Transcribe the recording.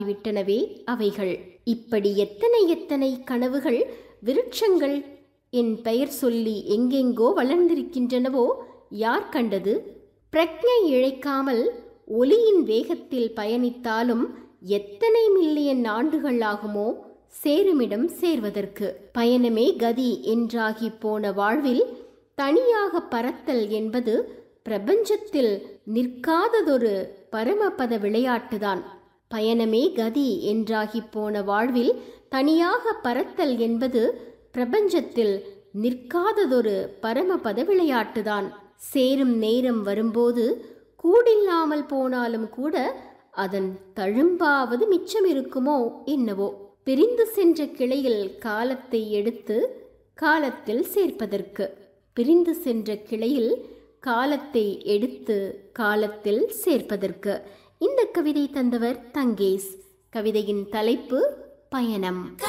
விட்டனவே அவைகள் இப்படி எத்தனை எத்தனை கனவுகள் விருட்சங்கள் என் பெயர் சொல்லி எங்கெங்கோ வளர்ந்திருக்கின்றனவோ யார் கண்டது பிரக்ஞை இழைக்காமல் ஒலியின் வேகத்தில் பயணித்தாலும் எத்தனை மில்லியன் ஆண்டுகள் ஆகுமோ சேருமிடம் சேர்வதற்கு பயணமே கதி என்றாகி போன வாழ்வில் தனியாக பறத்தல் என்பது பிரபஞ்சத்தில் நிற்காததொரு பரமபத விளையாட்டுதான் பயணமே கதி என்றாகி போன வாழ்வில் தனியாக பறத்தல் என்பது பிரபஞ்சத்தில் நிற்காததொரு பரமபத விளையாட்டுதான் சேரும் நேரம் வரும்போது கூடில்லாமல் போனாலும் கூட அதன் தழும்பாவது மிச்சம் இருக்குமோ என்னவோ பிரிந்து சென்ற கிளையில் காலத்தை எடுத்து காலத்தில் சேர்ப்பதற்கு பிரிந்து சென்ற கிளையில் காலத்தை எடுத்து காலத்தில் சேர்ப்பதற்கு இந்த கவிதை தந்தவர் தங்கேஸ் கவிதையின் தலைப்பு பயணம்